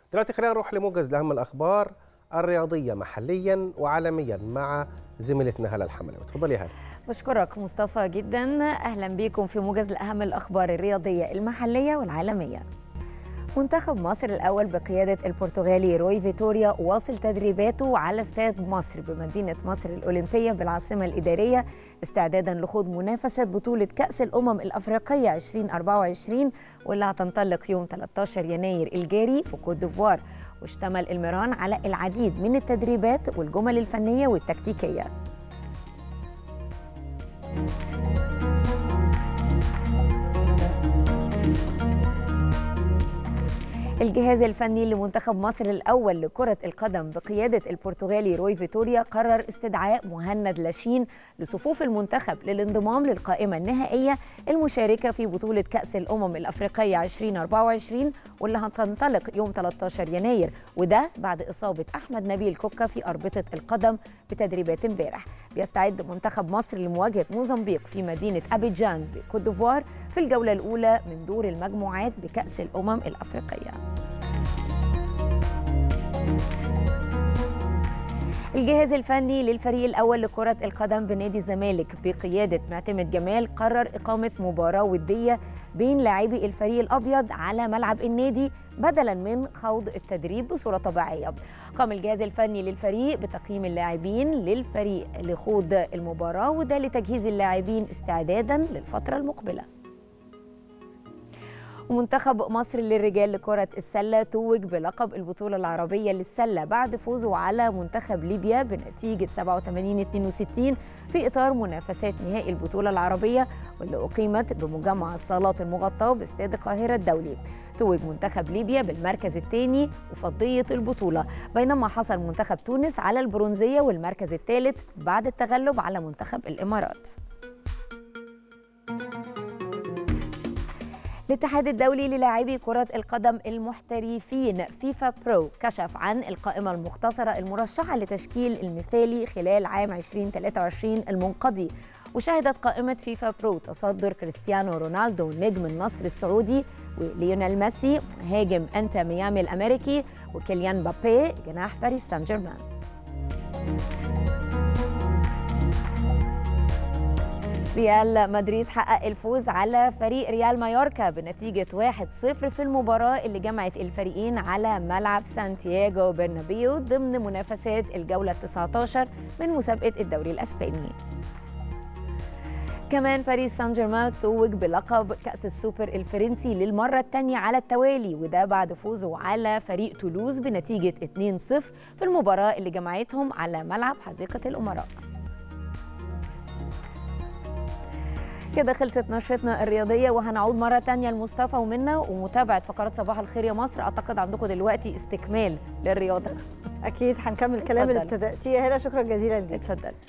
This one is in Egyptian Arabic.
دلوقتي خلينا نروح لموجز لاهم الاخبار الرياضيه محليا وعالميا مع زميلتنا هلا الحملاوي اتفضلي يا هلا بشكرك مصطفى جدا اهلا بيكم في موجز لاهم الاخبار الرياضيه المحليه والعالميه منتخب مصر الأول بقيادة البرتغالي روي فيتوريا واصل تدريباته على استاد مصر بمدينة مصر الأولمبية بالعاصمة الإدارية استعدادا لخوض منافسة بطولة كأس الأمم الأفريقية 2024 واللي هتنطلق يوم 13 يناير الجاري في كوت ديفوار واشتمل الميران على العديد من التدريبات والجمل الفنية والتكتيكية الجهاز الفني لمنتخب مصر الأول لكرة القدم بقيادة البرتغالي روي فيتوريا قرر استدعاء مهند لاشين لصفوف المنتخب للانضمام للقائمة النهائية المشاركة في بطولة كأس الأمم الأفريقية 2024 واللي هتنطلق يوم 13 يناير وده بعد إصابة أحمد نبيل كوكا في أربطة القدم بتدريبات امبارح بيستعد منتخب مصر لمواجهة موزمبيق في مدينة أبيجان بكوت ديفوار في الجولة الأولى من دور المجموعات بكأس الأمم الأفريقية الجهاز الفني للفريق الأول لكرة القدم بنادي الزمالك بقيادة معتمد جمال قرر إقامة مباراة ودية بين لاعبي الفريق الأبيض على ملعب النادي بدلا من خوض التدريب بصورة طبيعية قام الجهاز الفني للفريق بتقييم اللاعبين للفريق لخوض المباراة وده لتجهيز اللاعبين استعدادا للفترة المقبلة ومنتخب مصر للرجال لكرة السلة توج بلقب البطولة العربية للسلة بعد فوزه على منتخب ليبيا بنتيجة 87-62 في إطار منافسات نهائي البطولة العربية واللي أقيمت بمجمع الصالات المغطاة باستاد القاهرة الدولي توج منتخب ليبيا بالمركز الثاني وفضية البطولة بينما حصل منتخب تونس على البرونزية والمركز الثالث بعد التغلب على منتخب الإمارات الاتحاد الدولي للاعبي كرة القدم المحترفين فيفا برو كشف عن القائمة المختصرة المرشحة لتشكيل المثالي خلال عام 2023 المنقضي وشهدت قائمة فيفا برو تصدر كريستيانو رونالدو نجم النصر السعودي وليونيل ميسي مهاجم انت ميامي الامريكي وكيليان بابي جناح باريس سان جيرمان ريال مدريد حقق الفوز على فريق ريال مايوركا بنتيجة 1-0 في المباراة اللي جمعت الفريقين على ملعب سانتياغو برنابيو ضمن منافسات الجولة 19 من مسابقة الدوري الأسباني كمان باريس سان جيرمان توج بلقب كأس السوبر الفرنسي للمرة الثانية على التوالي وده بعد فوزه على فريق تولوز بنتيجة 2-0 في المباراة اللي جمعتهم على ملعب حديقة الأمراء كده خلصت نشرتنا الرياضية وهنعود مرة تانية لمصطفى ومنا ومتابعة فقرات صباح الخير يا مصر أعتقد عندكم دلوقتي استكمال للرياضة اكيد هنكمل الكلام اللي اتفضل. ابتداتيه هنا شكرا جزيلا ليك اتفضل